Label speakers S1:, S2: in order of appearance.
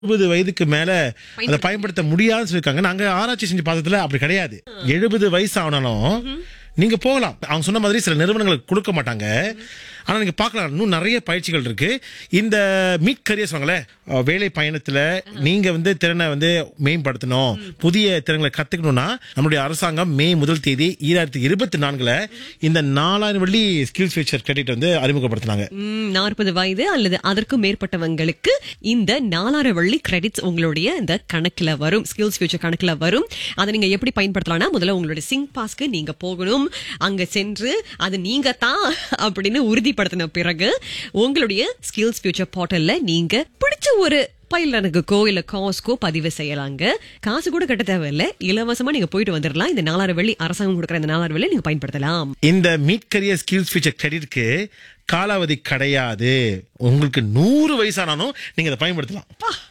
S1: எழுபது வயதுக்கு மேல அதை பயன்படுத்த முடியாதுன்னு சொல்லியிருக்காங்க நாங்க ஆராய்ச்சி செஞ்சு பார்த்ததுல அப்படி கிடையாது எழுபது வயசு ஆனாலும் நீங்க போகலாம் அவங்க சொன்ன மாதிரி சில நிறுவனங்களுக்கு கொடுக்க மாட்டாங்க ஆனா நீங்க பார்க்கலாம் இன்னும் நிறைய பயிற்சிகள் இருக்கு இந்த மீட் கரியர்ஸ் வாங்கல வேலை பயணத்துல நீங்க வந்து திறனை வந்து மேம்படுத்தணும் புதிய திறன்களை கத்துக்கணும்னா நம்மளுடைய அரசாங்கம் மே முதல் தேதி ஈராயிரத்தி இருபத்தி நான்குல இந்த நாலாயிரம் வெள்ளி ஸ்கில்ஸ் ஃபியூச்சர் கிரெடிட் வந்து அறிமுகப்படுத்தினாங்க
S2: நாற்பது வயது அல்லது அதற்கும் மேற்பட்டவங்களுக்கு இந்த நாலாயிரம் வள்ளி கிரெடிட்ஸ் உங்களுடைய இந்த கணக்குல வரும் ஸ்கில்ஸ் ஃபியூச்சர் கணக்குல வரும் அதை நீங்க எப்படி பயன்படுத்தலாம்னா முதல்ல உங்களுடைய சிங் பாஸ்க்கு நீங்க போகணும் அங்க சென்று அது நீங்க தான் அப்படின்னு உறுதிப்படுத்தின பிறகு உங்களுடைய ஸ்கில்ஸ் ஃபியூச்சர் போர்ட்டல்ல நீங்க பிடிச்ச ஒரு பயிலனுக்கோ இல்ல காஸ்க்கோ பதிவு செய்யலாங்க காசு கூட கட்ட தேவையில்ல இலவசமா நீங்க போயிட்டு வந்துடலாம் இந்த நாலாயிரம் வெள்ளி அரசாங்கம் கொடுக்குற இந்த நாலாயிரம் வெள்ளி நீங்க பயன்படுத்தலாம்
S1: இந்த மீட் கரியர் ஸ்கில்ஸ் ஃபியூச்சர் கிரெடிட்க்கு காலாவதி கிடையாது உங்களுக்கு நூறு வயசானாலும் நீங்க அதை பயன்படுத்தலாம்